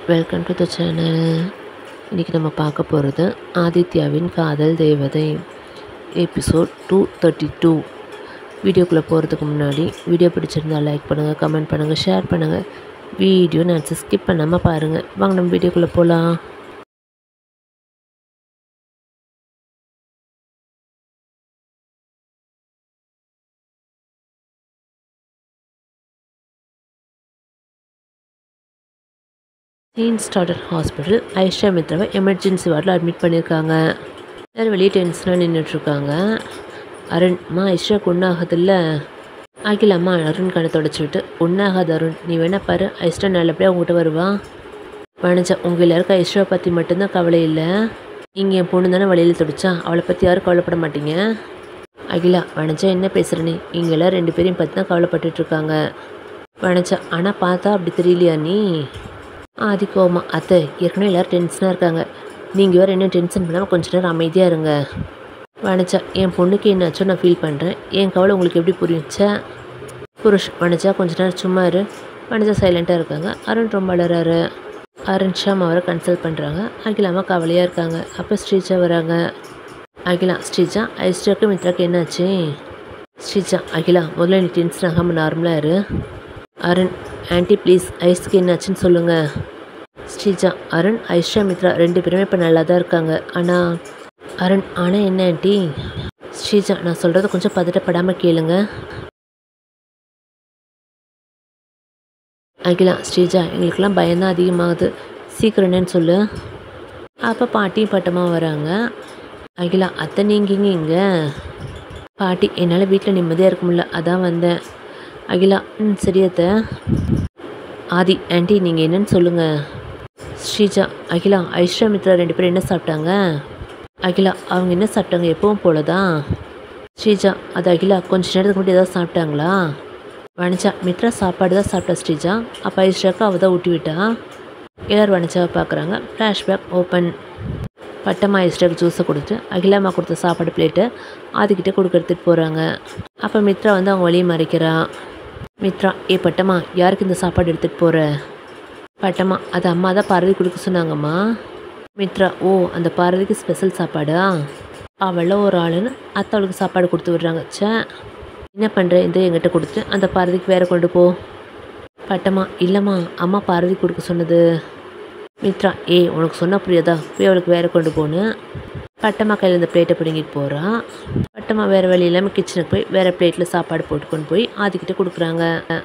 welcome to the channel இன்றைக்கி நம்ம பார்க்க போகிறது ஆதித்யாவின் காதல் தேவதை எபிசோட் டூ தேர்ட்டி டூ வீடியோக்குள்ளே போகிறதுக்கு முன்னாடி வீடியோ பிடிச்சிருந்தா லைக் பண்ணுங்கள் கமெண்ட் பண்ணுங்கள் ஷேர் பண்ணுங்கள் வீடியோ நான் ஸ்கிப் பண்ணாமல் பாருங்கள் வாங்க நம்ம வீடியோக்குள்ளே போகலாம் சீன் ஸ்டார்டர் ஹாஸ்பிட்டல் ஐஷா மித்ராவை எமர்ஜென்சி வார்டில் அட்மிட் பண்ணியிருக்காங்க எல்லாரும் வெளியே டென்ஷனாக நின்றுட்டுருக்காங்க அருண் அம்மா ஐஷாக்கு ஒன்றாகுதில்ல அகில் அம்மா அருண் கண்ணை தொடச்சி விட்டு ஒன்றாகாது அருண் நீ வேணா பாரு ஐஸ்டா நல்லபடியாக உங்ககிட்ட வருவா வணிச்சா உங்கள் எல்லாருக்கும் ஐஸ்வா பற்றி மட்டும்தான் கவலை இல்லை இங்கே என் பொண்ணு தானே வழியில் துடிச்சா அவளை பற்றி யாரும் கவலைப்பட மாட்டீங்க அகிலா வனஜா என்ன பேசுகிற நீ இங்கெல்லாம் ரெண்டு பேரையும் பற்றி தான் கவலைப்பட்டுட்டு இருக்காங்க வனஜா ஆனால் பார்த்தா அப்படி தெரியலையா நீ ஆதி கோமா அத்தை ஏற்கனவே எல்லோரும் டென்ஷனாக இருக்காங்க நீங்கள் வேறு என்ன டென்ஷன் பண்ணாமல் கொஞ்ச நேரம் அமைதியாக இருங்க வனஜா என் பொண்ணுக்கு என்னாச்சோ நான் ஃபீல் பண்ணுறேன் என் கவலை உங்களுக்கு எப்படி புரியுச்சா புருஷ் வனஜா கொஞ்ச நேரம் சும்மா இரு வனஜா சைலண்ட்டாக இருக்காங்க அருண் ரொம்ப அழறாரு அருண் ஷாம் அவரை கன்சல்ட் பண்ணுறாங்க அகிலாமா கவலையாக இருக்காங்க அப்போ ஸ்ரீஜா வராங்க அகிலா ஸ்ரீஜா ஐஸ்டாக்கு மித்ராக்கு என்னாச்சு ஸ்ரீஜா அகிலா முதல்ல நீ டென்ஷன் ஆகாமல் நார்மலாக இரு அருண் ஆன்ட்டி ப்ளீஸ் ஐஸ்க்கு என்னாச்சுன்னு சொல்லுங்கள் ஸ்ரீஜா அருண் ஐஸ்வா மித்ரா ரெண்டு பேருமே இப்போ நல்லா தான் இருக்காங்க ஆனால் அருண் ஆனால் என்ன ஆன்ட்டி ஸ்ரீஜா நான் சொல்கிறத கொஞ்சம் பதட்டப்படாமல் கேளுங்க அகிலா ஸ்ரீஜா எங்களுக்கெல்லாம் பயம்தான் அதிகமாகுது சீக்கிரம் என்னன்னு சொல்லு அப்போ பாட்டியும் பட்டமாக வராங்க அகிலா அத்தை நீங்கிங்க இங்கே பாட்டி என்னால் வீட்டில் நிம்மதியாக இருக்க முடியல அதான் வந்தேன் அகிலா ம் சரி அத்தை ஆதி ஆண்டி நீங்கள் என்னன்னு சொல்லுங்கள் ஸ்ரீஜா அகிலா ஐஸ்வர்யா மித்ரா ரெண்டு பேரும் என்ன சாப்பிட்டாங்க அகிலா அவங்க என்ன சாப்பிட்டாங்க எப்பவும் போல தான் ஸ்ரீஜா அது அகிலா கொஞ்ச நேரத்துக்கு முன்னாடி ஏதாவது சாப்பிட்டாங்களா வனிச்சா மித்ரா சாப்பாடு தான் சாப்பிட்டா ஸ்ரீஜா அப்போ ஐஸ்வர்யாவுக்கு அவள் தான் ஊட்டி விட்டா எல்லோரும் வனிச்சாவை பார்க்குறாங்க ஃப்ளாஷ்பேக் ஓப்பன் பட்டம்மா ஐஸ்வர்யாவுக்கு ஜூஸை கொடுத்து அகிலாம்மா கொடுத்த சாப்பாடு பிளேட்டை ஆதிக்கிட்டே கொடுக்க எடுத்துகிட்டு போகிறாங்க அப்போ மித்ரா வந்து அவங்க வழியை மறைக்கிறா மித்ரா ஏ பட்டம்மா யாருக்கு இந்த சாப்பாடு எடுத்துகிட்டு போகிற பட்டம்மா அது அம்மா தான் பார்வதி கொடுக்க சொன்னாங்கம்மா மித்ரா ஓ அந்த பார்வதிக்கு ஸ்பெஷல் சாப்பாடா அவள ஒரு ஆளுன்னு அத்தை அவளுக்கு சாப்பாடு கொடுத்து விட்றாங்க ச்சே என்ன பண்ணுற இந்த எங்கிட்ட கொடுத்து அந்த பார்வதிக்கு வேற கொண்டு போ பட்டம்மா இல்லைம்மா அம்மா பார்வதி கொடுக்க சொன்னது மித்ரா ஏய் உனக்கு சொன்னால் புரியாதா போய் அவளுக்கு வேற கொண்டு போன்னு பட்டம்மா கையில் இந்த பிளேட்டை பிடுங்கிட்டு போகிறான் பட்டம்மா வேறு வழி இல்லாமல் கிச்சனுக்கு போய் வேறு பிளேட்டில் சாப்பாடு போட்டு கொண்டு போய் ஆதிக்கிட்ட கொடுக்குறாங்க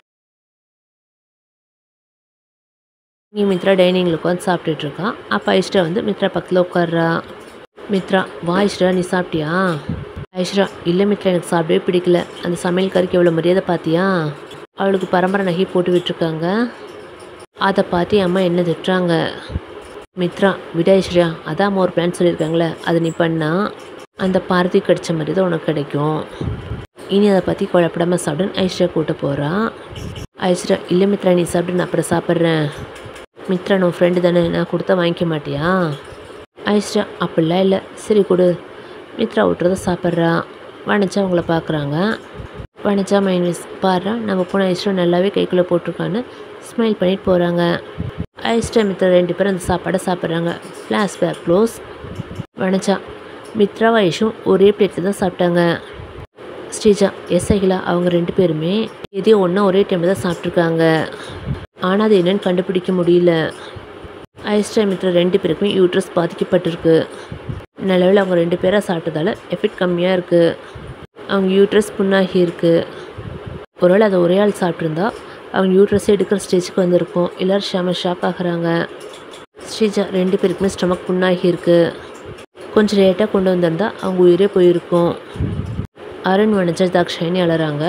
இங்கே மித்ரா டைனிங்கில் உட்காந்து சாப்பிட்டுட்டு இருக்கான் அப்போ ஐஸ்வரா வந்து மித்ரா பக்கத்தில் உட்கார்றா மித்ரா வா ஐஸ்வரா நீ சாப்பிட்டியா ஐஸ்வரா இல்லை மித்ரா எனக்கு சாப்பிடவே பிடிக்கல அந்த சமையல்காரிக்கு எவ்வளோ மரியாதை பார்த்தியா அவளுக்கு பரம்பரை நகை போட்டு விட்டுருக்காங்க அதை பார்த்து என் அம்மா என்ன திட்டுறாங்க மித்ரா விட ஐஸ்வர்யா அதான் அம்மா ஒரு பிளான் சொல்லியிருக்காங்களே அது நீ பண்ணா அந்த பார்த்தி கிடைச்ச மாதிரி தான் உனக்கு கிடைக்கும் இனி அதை பற்றி குழப்படாமல் சாப்பிடுன்னு ஐஸ்வர்யா கூட்ட போகிறா ஐஸ்வர்யா இல்லை மித்ரா நீ சாப்பிட்டு நான் அப்புறம் சாப்பிட்றேன் மித்ரா நான் ஃப்ரெண்டு தானே நான் கொடுத்தா வாங்கிக்க மாட்டியா ஐஸ்வர்யா அப்படிலாம் இல்லை சரி கொடு மித்ரா விட்டுறத சாப்பிட்றா வனிச்சா அவங்கள பார்க்குறாங்க வனிச்சா மைன்விஸ் பாடுறா நம்ம போன ஐஸ்வர்யா நல்லாவே கைக்குள்ளே போட்டிருக்கான்னு ஸ்மைல் பண்ணிட்டு போகிறாங்க ஐஸ்வர்யா மித்ரா ரெண்டு பேரும் அந்த சாப்பாடை சாப்பிட்றாங்க ஃப்ளாஷ்பேக் க்ளோஸ் வனிச்சா மித்ரா ஐஷும் ஒரே பிளேட்டில் தான் சாப்பிட்டாங்க ஸ்ரீஜா எஸ் அகிலா அவங்க ரெண்டு பேருமே எதையும் ஒன்றா ஒரே டைமில் தான் சாப்பிட்ருக்காங்க ஆனால் அது என்னன்னு கண்டுபிடிக்க முடியல ஐஸ்டா மித்ரா ரெண்டு பேருக்குமே யூட்ரஸ் பாதிக்கப்பட்டிருக்கு நிலவில் அவங்க ரெண்டு பேராக சாப்பிட்டதால எஃபெக்ட் கம்மியாக இருக்குது அவங்க யூட்ரஸ் புண்ணாகி இருக்குது ஒருவேளை அதை ஒரே ஆள் சாப்பிட்ருந்தா அவங்க யூட்ரஸ் எடுக்கிற ஸ்டேஜுக்கு வந்திருக்கும் எல்லோரும் ஷாம ஷாக் ஆகுறாங்க ஸ்ரீஜா ரெண்டு பேருக்குமே ஸ்டொமக் புண்ணாகி இருக்குது கொஞ்சம் லேட்டாக கொண்டு வந்திருந்தா அவங்க உயிரே போயிருக்கும் அருண் வனஜா தாக்ஷாயினி அழறாங்க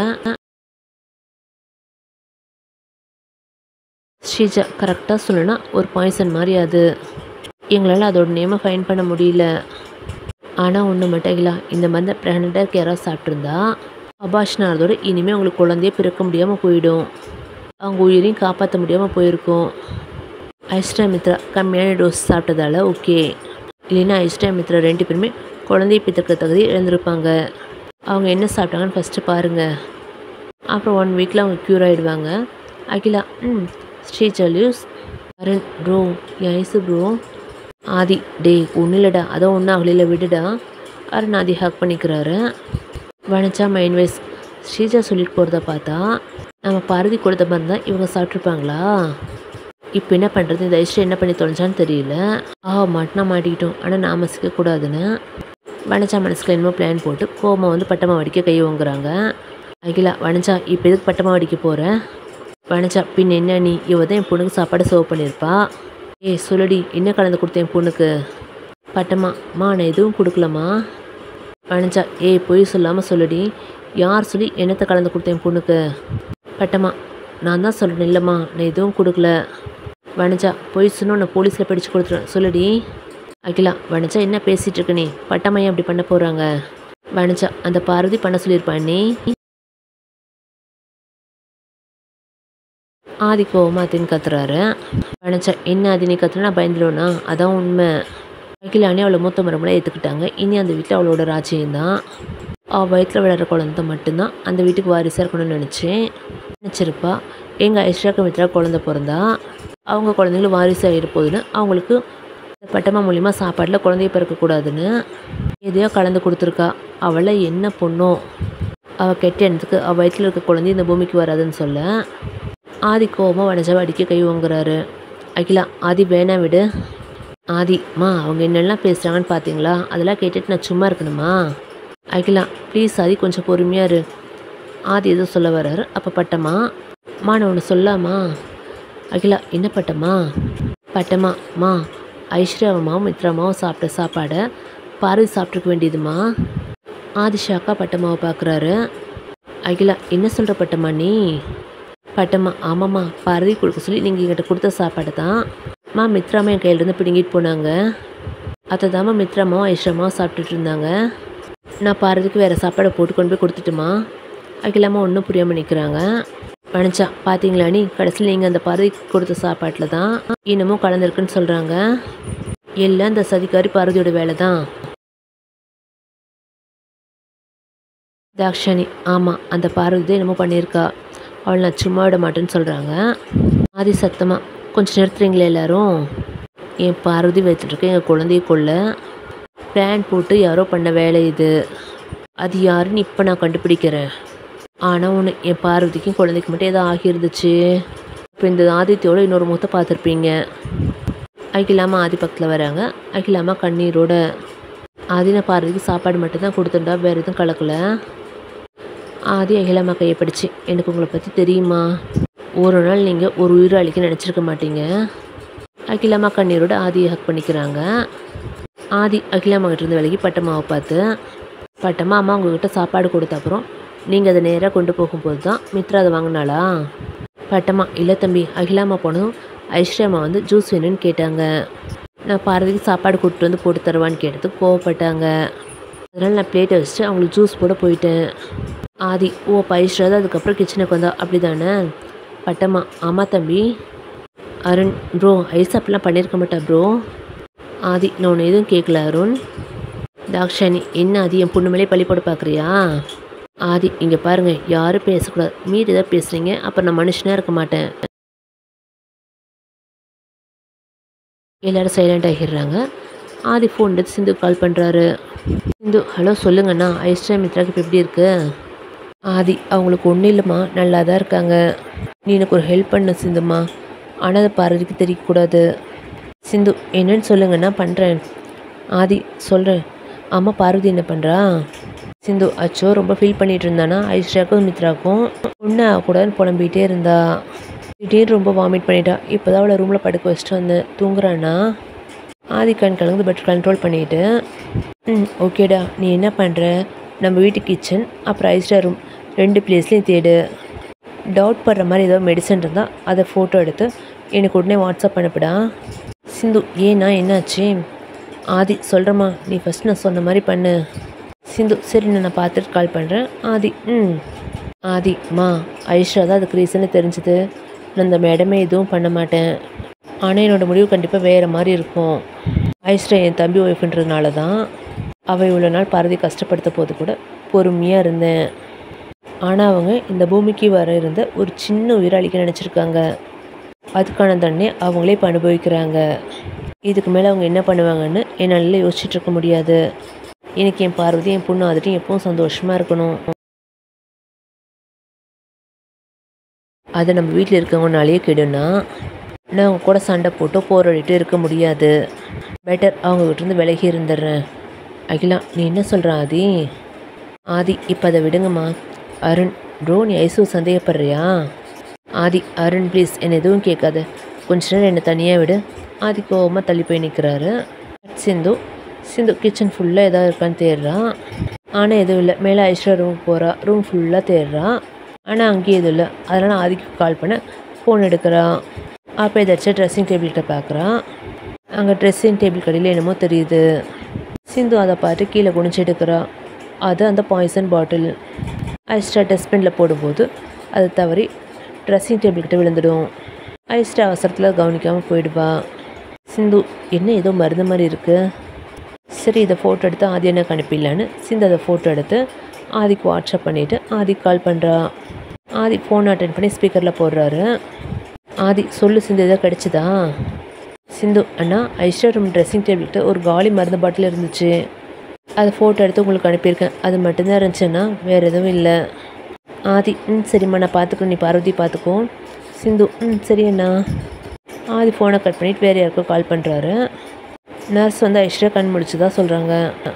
ஸ்ரீஜா கரெக்டாக சொல்லணும்னா ஒரு பாய்சன் மாதிரி அது எங்களால் அதோட நேமை ஃபைன் பண்ண முடியல ஆனால் ஒன்று மட்டும் இல்லை இந்த மாதிரி ப்ரெக்னெண்ட்டாக இருக்க யாராவது சாப்பிட்ருந்தா அபாஷன் ஆகிறதோட இனிமேல் உங்களுக்கு குழந்தையே பிறக்க முடியாமல் போயிடும் அவங்க உயிரையும் காப்பாற்ற முடியாமல் போயிருக்கும் ஐஸ்டா மித்ரா கம்மியான டோஸ் சாப்பிட்டதால ஓகே இல்லைன்னா ஐஸ்டா மித்ரா ரெண்டு பேருமே குழந்தைய பிறக்கிற தகுதி இழந்திருப்பாங்க அவங்க என்ன சாப்பிட்டாங்கன்னு ஃபஸ்ட்டு பாருங்கள் அப்புறம் ஒன் வீக்கில் அவங்க க்யூர் ஆகிடுவாங்க அகிலா ம் ஸ்ரீஜல்யூஸ் அருண் ப்ரோ என் ஐசு ப்ரோ ஆதி டேய் ஒன்றும் இல்லைடா அதான் ஒன்றும் ஆகலையில் விடுடா அருண் ஆதி ஹக் பண்ணிக்கிறாரு வனிச்சா மைண்ட் வைஸ் ஸ்ரீஜா சொல்லிட்டு போகிறத பார்த்தா நம்ம பாரதி கொடுத்த மாதிரி தான் இவங்க சாப்பிட்ருப்பாங்களா இப்போ என்ன பண்ணுறது இந்த ஐஸ்வர்யா என்ன பண்ணி தொலைஞ்சான்னு தெரியல ஆ மாட்டினா மாட்டிக்கிட்டோம் ஆனால் நாம சிக்கக்கூடாதுன்னு வனஜா மனசுக்கு என்னமோ பிளான் போட்டு கோமா வந்து பட்டமா வடிக்க கை வாங்குறாங்க அகிலா வனஜா இப்போ எதுக்கு பட்டமா வடிக்க போகிற வனஜா பின் என்ன நீ இவ தான் என் பொண்ணுக்கு சாப்பாடு சர்வ் பண்ணியிருப்பா ஏய் சொல்லுடி என்ன கலந்து கொடுத்தேன் என் பொண்ணுக்கு பட்டமா மா நான் எதுவும் கொடுக்கலம்மா வனஜா ஏய் பொய் சொல்லாமல் சொல்லுடி யார் சொல்லி என்னத்தை கலந்து கொடுத்தேன் என் பொண்ணுக்கு பட்டமா நான் தான் சொல்கிறேன் இல்லைம்மா நான் எதுவும் கொடுக்கல வனஜா பொய் சொன்னா நான் போலீஸில் பிடிச்சு கொடுத்துருவேன் சொல்லுடி அகிலா வனஜா என்ன பேசிகிட்டு இருக்க நீ பட்டம்மையா அப்படி பண்ண போகிறாங்க வனஜா அந்த பார்வதி பண்ண சொல்லியிருப்பான் நீ ஆதி கோவமாத்தின்னு கத்துறாரு வனஜா என்ன ஆதி நீ கத்துனா நான் பயந்துருவேனா அதான் உண்மை அகிலானே அவளை மூத்த மரமெல்லாம் ஏற்றுக்கிட்டாங்க இனி அந்த வீட்டில் அவளோட ராஜ்யம் தான் அவள் வயிற்றில் விளையாடுற குழந்தை மட்டும்தான் அந்த வீட்டுக்கு வாரிசாக இருக்கணும்னு நினச்சேன் நினச்சிருப்பா எங்கள் ஐஸ்வர்யா மித்ரா குழந்த பிறந்தா அவங்க குழந்தைங்களும் வாரிசாக இருப்போதுன்னு அவங்களுக்கு பட்டமா மூலிமா சாப்பாட்டில் குழந்தைய பிறக்கக்கூடாதுன்னு எதையோ கலந்து கொடுத்துருக்கா அவளை என்ன பொண்ணோ அவள் கெட்ட எண்ணத்துக்கு அவள் வயிற்றில் இருக்க குழந்தை இந்த பூமிக்கு வராதுன்னு சொல்ல ஆதி கோபமாக வனஜாவை அடிக்க கை வாங்குறாரு அகிலா ஆதி வேணா விடு ஆதி மா அவங்க என்னெல்லாம் பேசுகிறாங்கன்னு பார்த்தீங்களா அதெல்லாம் கேட்டுட்டு நான் சும்மா இருக்கணுமா அகிலா ப்ளீஸ் ஆதி கொஞ்சம் பொறுமையாக இரு ஆதி ஏதோ சொல்ல வர்றாரு அப்போ பட்டம்மா மா நான் ஒன்று சொல்லாமா அகிலா என்ன பட்டம்மா பட்டம்மா மா ஐஸ்வர்யாமாவும் மித்ராமாவும் சாப்பிட்ட சாப்பாடை பார்வதி சாப்பிட்ருக்க வேண்டியதுமா ஆதிஷாக்கா பட்டம்மாவை பார்க்குறாரு அகிலா என்ன சொல்கிற பட்டம்மா நீ பட்டம்மா ஆமாம்மா பார்வதி கொடுக்க சொல்லி நீங்கள் எங்கிட்ட கொடுத்த சாப்பாடு தான் மா மித்ராமா என் கையிலேருந்து பிடுங்கிட்டு போனாங்க அதை தாம்மா மித்ராமாவும் ஐஸ்வர்யாமாவும் சாப்பிட்டுட்டு இருந்தாங்க நான் பார்வதிக்கு வேறு சாப்பாடை போட்டு கொண்டு போய் கொடுத்துட்டுமா அகிலாமா ஒன்றும் புரியாமல் நிற்கிறாங்க வனிச்சா பார்த்தீங்களா நீ கடைசியில் நீங்கள் அந்த பார்வதிக்கு கொடுத்த சாப்பாட்டில் தான் இன்னமும் கலந்துருக்குன்னு சொல்கிறாங்க எல்லாம் இந்த சதிகாரி பார்வதியோட வேலை தான் தாக்ஷானி ஆமாம் அந்த பார்வதி தான் என்னமோ பண்ணியிருக்கா அவளை நான் சும்மா விட மாட்டேன்னு சொல்கிறாங்க ஆதி சத்தமாக கொஞ்சம் நிறுத்துறீங்களே எல்லாரும் என் பார்வதி வச்சுட்ருக்க எங்கள் குழந்தைய கொள்ள பிளான் போட்டு யாரோ பண்ண வேலை இது அது யாருன்னு இப்போ நான் கண்டுபிடிக்கிறேன் ஆனால் ஒன்று என் பார்வதிக்கும் குழந்தைக்கு மட்டும் ஏதோ ஆகியிருந்துச்சு இப்போ இந்த ஆதித்யோட இன்னொரு முகத்தை பார்த்துருப்பீங்க அகிலாமா ஆதி பக்கத்தில் வராங்க அகிலாமா கண்ணீரோட ஆதி நான் பார்வதிக்கு சாப்பாடு மட்டும்தான் கொடுத்துட்டா வேறு எதுவும் கலக்கல ஆதி அகிலாமா கையை பிடிச்சி எனக்கு உங்களை பற்றி தெரியுமா ஒரு நாள் நீங்கள் ஒரு உயிராளிக்கு நினச்சிருக்க மாட்டீங்க அகிலாமா கண்ணீரோட ஆதியை ஹக் பண்ணிக்கிறாங்க ஆதி அகிலாமா கிட்ட இருந்து விலகி பட்டம்மாவை பார்த்து பட்டம்மா அம்மா உங்ககிட்ட சாப்பாடு கொடுத்த அப்புறம் நீங்கள் அதை நேராக கொண்டு போகும்போது தான் மித்ரா அதை வாங்கினாளா பட்டம்மா இல்லை தம்பி அகிலாமா போனதும் ஐஸ்வர்யாமா வந்து ஜூஸ் வேணும்னு கேட்டாங்க நான் பார்வதிக்கு சாப்பாடு கூப்பிட்டு வந்து போட்டு தருவான்னு கேட்டதுக்கு கோவப்பட்டாங்க அதனால் நான் பிளேட்டை வச்சுட்டு அவங்களுக்கு ஜூஸ் போட போயிட்டேன் ஆதி ஓ அப்போ ஐஸ்வர்யா தான் அதுக்கப்புறம் கிச்சனுக்கு வந்தா அப்படி தானே பட்டம்மா ஆமாம் தம்பி அருண் ப்ரோ ஐஸ் அப்படிலாம் பண்ணியிருக்க மாட்டா ப்ரோ ஆதி நான் ஒன்று எதுவும் கேட்கல அருண் தாக்ஷானி என்ன ஆதி என் பொண்ணு மேலே பழி போட பார்க்குறியா ஆதி இங்கே பாருங்கள் யாரும் பேசக்கூடாது மீறி ஏதாவது பேசுகிறீங்க அப்போ நான் மனுஷனாக இருக்க மாட்டேன் எல்லாரும் சைலண்ட் ஆகிடுறாங்க ஆதி ஃபோன் எடுத்து சிந்து கால் பண்ணுறாரு சிந்து ஹலோ சொல்லுங்கண்ணா ஐஸ்வர்யா மித்ராக்கு இப்போ எப்படி இருக்கு ஆதி அவங்களுக்கு ஒன்றும் இல்லைம்மா நல்லா தான் இருக்காங்க நீ எனக்கு ஒரு ஹெல்ப் பண்ண சிந்துமா ஆனால் அதை பார்வதிக்கு தெரியக்கூடாது சிந்து என்னன்னு சொல்லுங்கண்ணா பண்ணுறேன் ஆதி சொல்கிறேன் அம்மா பார்வதி என்ன பண்ணுறா சிந்து அச்சோ ரொம்ப ஃபீல் பண்ணிட்டு இருந்தானா ஐஸ்வர்யாக்கும் மித்ராக்கும் ஒன்று ஆகக்கூடாதுன்னு புலம்பிகிட்டே இருந்தா திடீர்னு ரொம்ப வாமிட் பண்ணிட்டா இப்போ தான் அவளை ரூமில் படுக்க வச்சுட்டு வந்தேன் தூங்குறானா ஆதி கண் கலந்து பெட் கண்ட்ரோல் பண்ணிவிட்டு ம் ஓகேடா நீ என்ன பண்ணுற நம்ம வீட்டு கிச்சன் அப்புறம் ஐஸ்வர்யா ரூம் ரெண்டு பிளேஸ்லையும் தேடு டவுட் படுற மாதிரி ஏதோ மெடிசன் இருந்தால் அதை ஃபோட்டோ எடுத்து எனக்கு உடனே வாட்ஸ்அப் அனுப்புடா சிந்து ஏண்ணா என்னாச்சு ஆதி சொல்கிறேம்மா நீ ஃபஸ்ட் நான் சொன்ன மாதிரி பண்ணு சிந்து சரி நான் பார்த்துட்டு கால் பண்ணுறேன் ஆதி ம் ஆதி மா ஐஸ்வர்யா தான் அதுக்கு ரீசனு தெரிஞ்சுது நான் இந்த மேடமே எதுவும் பண்ண மாட்டேன் ஆனால் என்னோடய முடிவு கண்டிப்பாக வேறு மாதிரி இருக்கும் ஐஸ்வர்யா என் தம்பி ஒய்ஃப்ன்றதுனால தான் அவள் இவ்வளோ நாள் பாரதி கஷ்டப்படுத்த போது கூட பொறுமையாக இருந்தேன் ஆனால் அவங்க இந்த பூமிக்கு வர இருந்த ஒரு சின்ன உயிராளிக்கு நினச்சிருக்காங்க அதுக்கான தண்டனை அவங்களே இப்போ அனுபவிக்கிறாங்க இதுக்கு மேலே அவங்க என்ன பண்ணுவாங்கன்னு என்னால் யோசிச்சுட்டு இருக்க முடியாது எனக்கு என் பார்வதி என் பொண்ணு அதுட்டும் எப்பவும் சந்தோஷமாக இருக்கணும் அதை நம்ம வீட்டில் இருக்கவங்கனாலேயே கெடுனா நான் அவங்க கூட சண்டை போட்டு போராடிட்டு இருக்க முடியாது பெட்டர் அவங்க கிட்டேருந்து விலகி இருந்துடுறேன் அகிலா நீ என்ன சொல்கிற ஆதி ஆதி இப்போ அதை விடுங்கம்மா அருண் ப்ரோ நீ ஐசு சந்தேகப்படுறியா ஆதி அருண் ப்ளீஸ் என்னை எதுவும் கேட்காத கொஞ்ச நேரம் என்னை தனியாக விடு ஆதி கோவமாக தள்ளி போய் நிற்கிறாரு சிந்து சிந்து கிச்சன் ஃபுல்லாக ஏதாவது இருக்கான்னு தேடுறான் ஆனால் எதுவும் இல்லை மேலே ஐஸ்வர்யா ரூம் போகிறா ரூம் ஃபுல்லாக தேடுறான் ஆனால் அங்கேயும் எதுவும் இல்லை அதனால் ஆதிக்கு கால் பண்ண ஃபோன் எடுக்கிறான் அப்போ ஏதாச்சும் ட்ரெஸ்ஸிங் டேபிள்கிட்ட பார்க்குறான் அங்கே ட்ரெஸ்ஸிங் டேபிள் கடையில் என்னமோ தெரியுது சிந்து அதை பார்த்து கீழே குனிச்சு எடுக்கிறா அது அந்த பாய்சன் பாட்டில் ஐஸ்டா டஸ்ட்பினில் போடும்போது அது தவறி ட்ரெஸ்ஸிங் டேபிள் கிட்ட விழுந்துடும் ஐஸ்டா அவசரத்தில் கவனிக்காமல் போயிடுவா சிந்து என்ன ஏதோ மருந்து மாதிரி இருக்குது சரி இதை ஃபோட்டோ எடுத்து ஆதி எனக்கு அனுப்பிடலான்னு சிந்து அதை ஃபோட்டோ எடுத்து ஆதிக்கு வாட்ஸ்அப் பண்ணிவிட்டு ஆதிக்கு கால் பண்ணுறா ஆதி ஃபோன் அட்டன் பண்ணி ஸ்பீக்கரில் போடுறாரு ஆதி சொல்லு சிந்து எதாவது கிடச்சிதா சிந்து அண்ணா ஐஸ்வர்யா ரூம் ட்ரெஸ்ஸிங் டேபிள்கிட்ட ஒரு காலி மருந்து பாட்டில் இருந்துச்சு அதை ஃபோட்டோ எடுத்து உங்களுக்கு அனுப்பியிருக்கேன் அது மட்டும்தான் இருந்துச்சுன்னா வேறு எதுவும் இல்லை ஆதி ம் சரிம்மா நான் பார்த்துக்கிறேன் நீ பார்வதி பார்த்துக்கோ சிந்து ம் சரி அண்ணா ஆதி ஃபோனை கட் பண்ணிவிட்டு வேறு யாருக்கோ கால் பண்ணுறாரு நர்ஸ் வந்து ஐஸ்வர்யா கண் முடிச்சு தான் சொல்கிறாங்க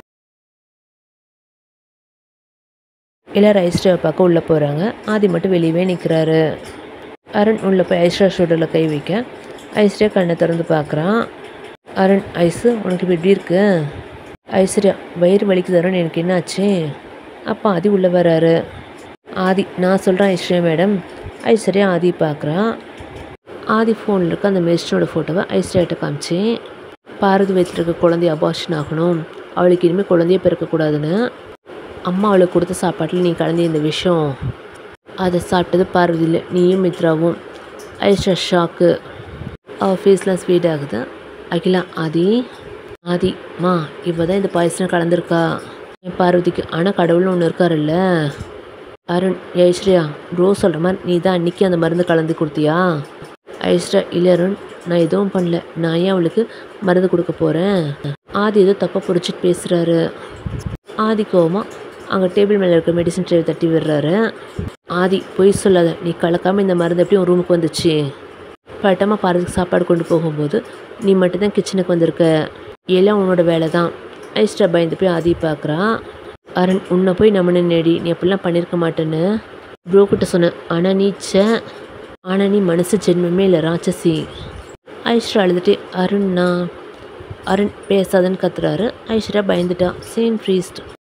எல்லோரும் ஐஸ்வர்யாவை பார்க்க உள்ளே போகிறாங்க ஆதி மட்டும் வெளியவே நிற்கிறாரு அருண் உள்ளே போய் ஐஸ்வர்யா ஷூட்டரில் கை வைக்க ஐஸ்வர்யா கண்ணை திறந்து பார்க்குறான் அருண் ஐஸு உனக்கு இப்போ எப்படி இருக்கு ஐஸ்வர்யா வயிறு வலிக்குது அருண் எனக்கு என்னாச்சு அப்போ ஆதி உள்ளே வராரு ஆதி நான் சொல்கிறேன் ஐஸ்வர்யா மேடம் ஐஸ்வர்யா ஆதி பார்க்குறான் ஆதி ஃபோனில் இருக்க அந்த மெஜிஸ்ட்ரோட ஃபோட்டோவை ஐஸ்வர்யாட்ட காமிச்சு பாரதி வயிற்றில் இருக்க குழந்தை அபார்ஷன் ஆகணும் அவளுக்கு இனிமேல் குழந்தையே பிறக்கக்கூடாதுன்னு அம்மா அவளுக்கு கொடுத்த சாப்பாட்டில் நீ கலந்து இந்த விஷயம் அதை சாப்பிட்டது பார்வதி இல்லை நீயும் மித்ராவும் ஐஸ்வர்யா ஷாக்கு அவள் ஃபேஸ்லாம் ஸ்வீட் ஆகுது அகிலா ஆதி ஆதி மா இவ தான் இந்த பாயசம் கலந்துருக்கா என் பார்வதிக்கு ஆனால் கடவுள்னு ஒன்று இருக்காருல்ல அருண் ஐஸ்வர்யா ப்ரோ சொல்கிற மாதிரி நீ தான் அன்றைக்கி அந்த மருந்து கலந்து கொடுத்தியா ஐஸ்வர்யா இல்லை அருண் நான் எதுவும் பண்ணல நான் ஏன் அவளுக்கு மருந்து கொடுக்க போகிறேன் ஆதி ஏதோ தப்பாக புரிச்சிட்டு பேசுகிறாரு ஆதி கோவமாக அங்கே டேபிள் மேலே இருக்க மெடிசன் ட்ரே தட்டி விடுறாரு ஆதி பொய் சொல்லாத நீ கலக்காமல் இந்த மருந்து எப்படி உன் ரூமுக்கு வந்துச்சு பட்டமாக பாரதிக்கு சாப்பாடு கொண்டு போகும்போது நீ மட்டும்தான் கிச்சனுக்கு வந்திருக்க எல்லாம் உன்னோட வேலை தான் ஐஸ்டா பயந்து போய் ஆதி பார்க்குறான் அருண் உன்னை போய் நம்ம நேடி நீ அப்படிலாம் பண்ணியிருக்க மாட்டேன்னு ப்ரோ கிட்ட சொன்னேன் ஆனால் நீ ச்சே ஆனால் நீ மனசு ஜென்மமே இல்லை ராட்சசி ஐஸ்வர்யா அழுதுட்டு அருண்ண்ணா அருண் பேசாதன்னு கத்துறாரு ஐஸ்வர்யா பயந்துட்டா சீன் ஃப்ரீஸ்ட்